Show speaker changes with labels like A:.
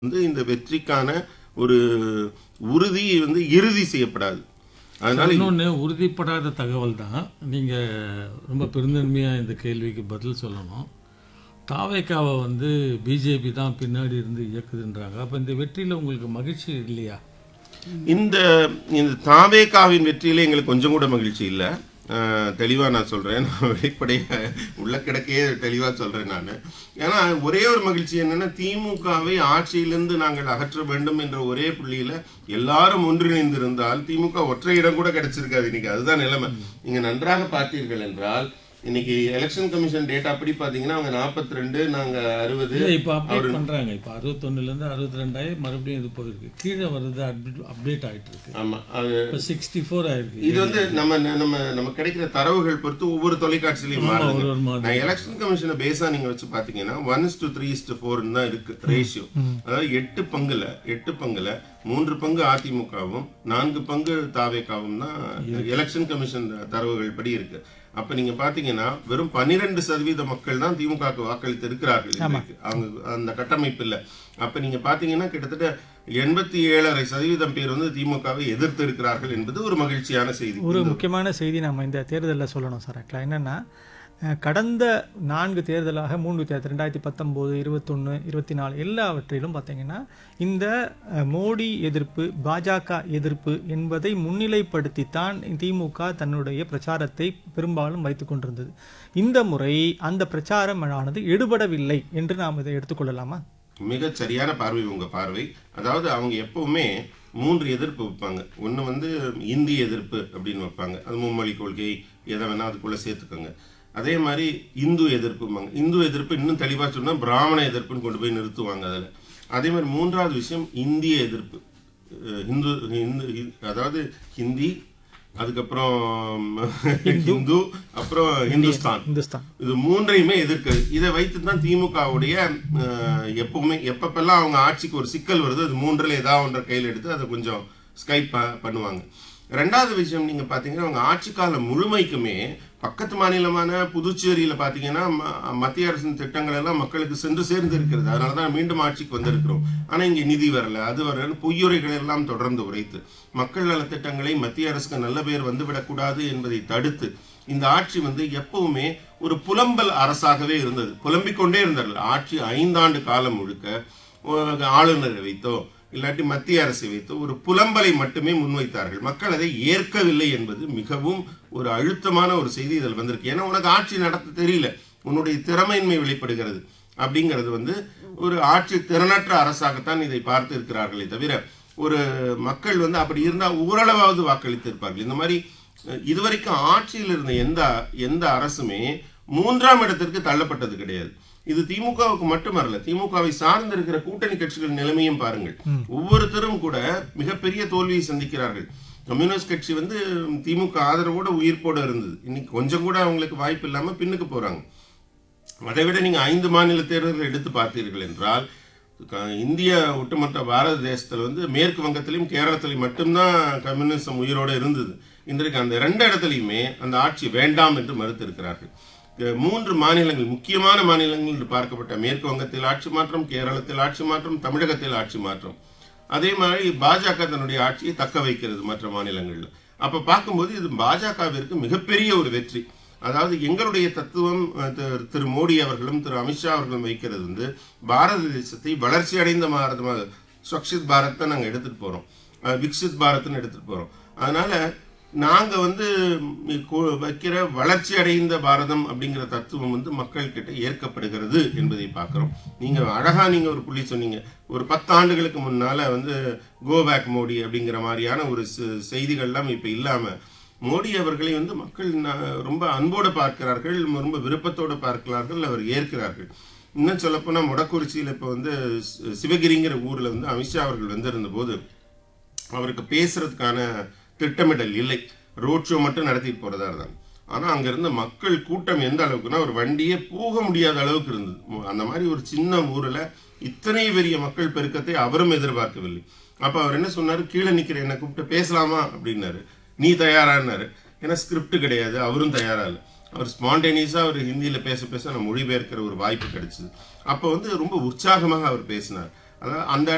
A: வந்து இந்த வெற்றிக்கான ஒரு உறுதி வந்து இறுதி செய்யப்படாது அதனால
B: இன்னொன்று உறுதிப்படாத தகவல் தான் நீங்கள் ரொம்ப பெருந்தன்மையாக இந்த கேள்விக்கு பதில் சொல்லணும் தாவேக்காவை வந்து பிஜேபி தான் பின்னாடி இருந்து இயக்குதுன்றாங்க அப்போ இந்த வெற்றியில் உங்களுக்கு மகிழ்ச்சி இல்லையா
A: இந்த இந்த தாவேகாவின் வெற்றியில எங்களுக்கு கொஞ்சம் கூட மகிழ்ச்சி இல்லை தெளிவாக நான் சொல்கிறேன் நான் வெளிப்படைய உள்ள கிடக்கையே தெளிவாக சொல்கிறேன் நான் ஏன்னா ஒரே ஒரு மகிழ்ச்சி என்னன்னா திமுகவை ஆட்சியிலிருந்து நாங்கள் அகற்ற வேண்டும் என்ற ஒரே புள்ளியில் எல்லாரும் ஒன்றிணைந்திருந்தால் திமுக ஒற்றை இடம் கூட கிடைச்சிருக்காது இன்னைக்கு அதுதான் நிலைமை நீங்கள் நன்றாக பார்த்தீர்கள் என்றால் இன்னைக்கு எலெக்ஷன் கமிஷன் டேட்டா அப்படி பார்த்தீங்கன்னா அவங்க நாற்பத்தி ரெண்டு நாங்கள் அறுபது
B: இல்லை இப்போ அப்டேட் பண்ணுறாங்க இப்போ அறுபத்தொன்னுலேருந்து அறுபத்தி ரெண்டாயி மறுபடியும் இது போயிருக்கு கீழே வருது அப்டேட் அப்டேட் ஆகிட்டு இருக்கு
A: ஆமாம் அது
B: இப்போ சிக்ஸ்டி ஃபோர் ஆயிருக்கு
A: இது வந்து நம்ம நம்ம நம்ம கிடைக்கிற தரவுகள் பொறுத்து ஒவ்வொரு தொலைக்காட்சியிலையும் மாறுது
B: ஒரு ஒரு மாதிரி
A: நான் எலெக்ஷன் கமிஷனை பேஸா நீங்க வச்சு பாத்தீங்கன்னா ஒன் டு த்ரீ டு ஃபோர்னு தான் இருக்கு ரேஷியோ அதாவது எட்டு பங்குல எட்டு பங்குல மூன்று பங்கு அதிமுகவும் நான்கு பங்கு தாவேக்காவும் தான் எலெக்ஷன் கமிஷன் தரவுகள் படி இருக்கு அப்ப நீங்க பாத்தீங்கன்னா வெறும் பன்னிரெண்டு சதவீத மக்கள் தான் திமுகவுக்கு வாக்களித்து இருக்கிறார்கள் இன்றைக்கு. அவங்க அந்த கட்டமைப்பு இல்ல அப்ப நீங்க பாத்தீங்கன்னா கிட்டத்தட்ட எண்பத்தி ஏழரை சதவீதம் பேர் வந்து திமுகவை எதிர்த்து இருக்கிறார்கள் என்பது ஒரு மகிழ்ச்சியான செய்தி
C: ஒரு முக்கியமான செய்தி நம்ம இந்த தேர்தலில் சொல்லணும் சார் ஆக்சுவலாக என்னென்னா கடந்த நான்கு தேர்தலாக மூன்று தேர்தல் ரெண்டாயிரத்தி பத்தொம்போது இருபத்தொன்று இருபத்தி நாலு எல்லாவற்றிலும் பார்த்தீங்கன்னா இந்த அஹ், மோடி எதிர்ப்பு பாஜக எதிர்ப்பு என்பதை முன்னிலைப்படுத்தித்தான் திமுக தன்னுடைய பிரச்சாரத்தை பெரும்பாலும் வைத்து கொண்டிருந்தது இந்த முறை அந்த பிரச்சாரம் ஆனது எடுபடவில்லை என்று நாம் இதை எடுத்துக்கொள்ளலாமா
A: மிகச் சரியான பார்வை உங்க பார்வை அதாவது அவங்க எப்பவுமே மூன்று எதிர்ப்பு வைப்பாங்க ஒன்று வந்து இந்திய எதிர்ப்பு அப்படின்னு வைப்பாங்க அது மும்மொழி கொள்கை எதை வேணா அதுக்குள்ள சேர்த்துக்கோங்க அதே மாதிரி இந்து எதிர்ப்பும்பாங்க இந்து எதிர்ப்பு இன்னும் தெளிவா சொன்னா பிராமண எதிர்ப்புன்னு கொண்டு போய் நிறுத்துவாங்க அதுல அதே மாதிரி மூன்றாவது விஷயம் இந்திய எதிர்ப்பு அஹ் இந்து இந்து அதாவது ஹிந்தி அதுக்கப்புறம் இந்து அப்புறம் இந்துஸ்தான்
C: இந்துஸ்தான்
A: இது மூன்றையுமே எதிர்க்குது இதை வைத்து தான் திமுகவுடைய அஹ், எப்பவுமே எப்பப்பெல்லாம் அவங்க ஆட்சிக்கு ஒரு சிக்கல் வருது அது மூன்றில் ஏதாவது ஒன்றை கையில் எடுத்து அதை கொஞ்சம் ஸ்கைப் ப- பண்ணுவாங்க ரெண்டாவது விஷயம் நீங்க பாத்தீங்கன்னா அவங்க ஆட்சி காலம் முழுமைக்குமே பக்கத்து மாநிலமான புதுச்சேரியில பாத்தீங்கன்னா ம- மத்திய அரசின் திட்டங்கள் எல்லாம் மக்களுக்கு சென்று சேர்ந்து இருக்கிறது அதனால தான் மீண்டும் ஆட்சிக்கு வந்திருக்கிறோம் ஆனா இங்க நிதி வரல அது வரல பொய்யுரைகள் எல்லாம் தொடர்ந்து உரைத்து மக்கள் நலத்திட்டங்களை மத்திய அரசுக்கு நல்ல பேர் வந்துவிடக்கூடாது என்பதை தடுத்து இந்த ஆட்சி வந்து எப்பவுமே ஒரு புலம்பல் அரசாகவே இருந்தது புலம்பிக் கொண்டே இருந்தார்கள் ஆட்சி ஐந்தாண்டு காலம் முழுக்க ஒரு ஆளுநரை வைத்தோ இல்லாட்டி மத்திய அரசை வைத்தோ ஒரு புலம்பலை மட்டுமே முன்வைத்தார்கள் மக்கள் அதை ஏற்கவில்லை என்பது மிகவும் ஒரு அழுத்தமான ஒரு செய்தி இதில் வந்திருக்கு ஏன்னா உனக்கு ஆட்சி நடத்த தெரியல உன்னுடைய திறமையின்மை வெளிப்படுகிறது அப்படிங்கிறது வந்து ஒரு ஆட்சி திறனற்ற அரசாகத்தான் இதை பார்த்து இருக்கிறார்களே தவிர ஒரு மக்கள் வந்து அப்படி இருந்தால் ஓரளவாவது வாக்களித்து இருப்பார்கள் இந்த மாதிரி அஹ், இதுவரைக்கும் ஆட்சியில் இருந்த எந்த எந்த அரசுமே மூன்றாம் இடத்திற்கு தள்ளப்பட்டது கிடையாது இது திமுகவுக்கு மட்டுமல்ல திமுகவை சார்ந்து இருக்கிற கூட்டணி கட்சிகள் நிலைமையும் பாருங்கள் ஒவ்வொருத்தரும் கூட மிகப்பெரிய தோல்வியை சந்திக்கிறார்கள் கம்யூனிஸ்ட் கட்சி வந்து திமுக ஆதரவோட உயிர்ப்போட இருந்தது இன்னைக்கு கொஞ்சம் கூட அவங்களுக்கு வாய்ப்பு இல்லாம பின்னுக்கு போறாங்க அதை விட நீங்க ஐந்து மாநில தேர்தல்கள் எடுத்து பார்த்தீர்கள் என்றால் க- இந்திய ஒட்டுமொத்த பாரத தேசத்துல வந்து மேற்கு வங்கத்திலையும் கேரளத்திலையும் மட்டும்தான் கம்யூனிசம் உயிரோட இருந்தது இன்றைக்கு அந்த ரெண்டு இடத்துலையுமே அந்த ஆட்சி வேண்டாம் என்று மறுத்திருக்கிறார்கள் க- மூன்று மாநிலங்கள் முக்கியமான மாநிலங்கள் என்று பார்க்கப்பட்ட மேற்கு வங்கத்தில் ஆட்சி மாற்றம் கேரளத்தில் ஆட்சி மாற்றம் தமிழகத்தில் ஆட்சி மாற்றம் அதே மாதிரி பாஜக தன்னுடைய ஆட்சியை தக்க வைக்கிறது மற்ற மாநிலங்கள்ல அப்ப பார்க்கும்போது இது பாஜகவிற்கு மிகப்பெரிய ஒரு வெற்றி அதாவது எங்களுடைய தத்துவம் அஹ், திரு- திரு மோடி அவர்களும் திரு அமித்ஷா அவர்களும் வைக்கிறது வந்து பாரத தேசத்தை வளர்ச்சி அடைந்த பாரதமாக ஸ்வக்ஷித் பாரத்தை நாங்க எடுத்துட்டு போறோம் அஹ், விக்சித் பாரத்னு எடுத்துட்டு போறோம் அதனால நாங்க வந்து ம், கு- வைக்கிற வளர்ச்சி அடைந்த பாரதம் அப்படிங்கிற தத்துவம் வந்து மக்கள் கிட்ட ஏற்கப்படுகிறது என்பதை பார்க்கிறோம் நீங்க அழகா நீங்க ஒரு புள்ளி சொன்னீங்க ஒரு பத்து ஆண்டுகளுக்கு முன்னால வந்து கோ பேக் மோடி அப்படிங்கிற மாதிரியான ஒரு செ- செய்திகள்லாம் இப்ப இல்லாம மோடி அவர்களை வந்து மக்கள் ந- ரொம்ப அன்போடு பார்க்கிறார்கள் ரொம்ப விருப்பத்தோடு பார்க்கிறார்கள் அவர் ஏற்கிறார்கள் இன்னும் சொல்லப்போனா முடக்குறிச்சியில் இப்போ வந்து சி- சிவகிரிங்கிற ஊர்ல வந்து அமித்ஷா அவர்கள் வந்திருந்த போது அவருக்கு பேசுறதுக்கான திட்டமிடல் இல்லை ரோட் ஷோ மட்டும் நடத்திட்டு போறதா இருந்தாங்க ஆனா அங்க இருந்த மக்கள் கூட்டம் எந்த அளவுக்குன்னா ஒரு வண்டியே போக முடியாத அளவுக்கு இருந்தது மு- அந்த மாதிரி ஒரு சின்ன ஊர்ல இத்தனை பெரிய மக்கள் பெருக்கத்தை அவரும் எதிர்பார்க்கவில்லை அப்ப அவர் என்ன சொன்னாரு கீழே நிக்கிற என்ன கூப்பிட்டு பேசலாமா அப்படின்னாரு நீ தயாரான்னாரு ஏன்னா ஸ்கிரிப்ட் கிடையாது அவரும் தயாரா இல்லை அவர் ஸ்பான்டேனியஸா அவர் ஹிந்தியில பேச பேச நான் மொழிபெயர்க்கிற ஒரு வாய்ப்பு கிடைச்சது அப்ப வந்து ரொம்ப உற்சாகமாக அவர் பேசினார் அதாவது அந்த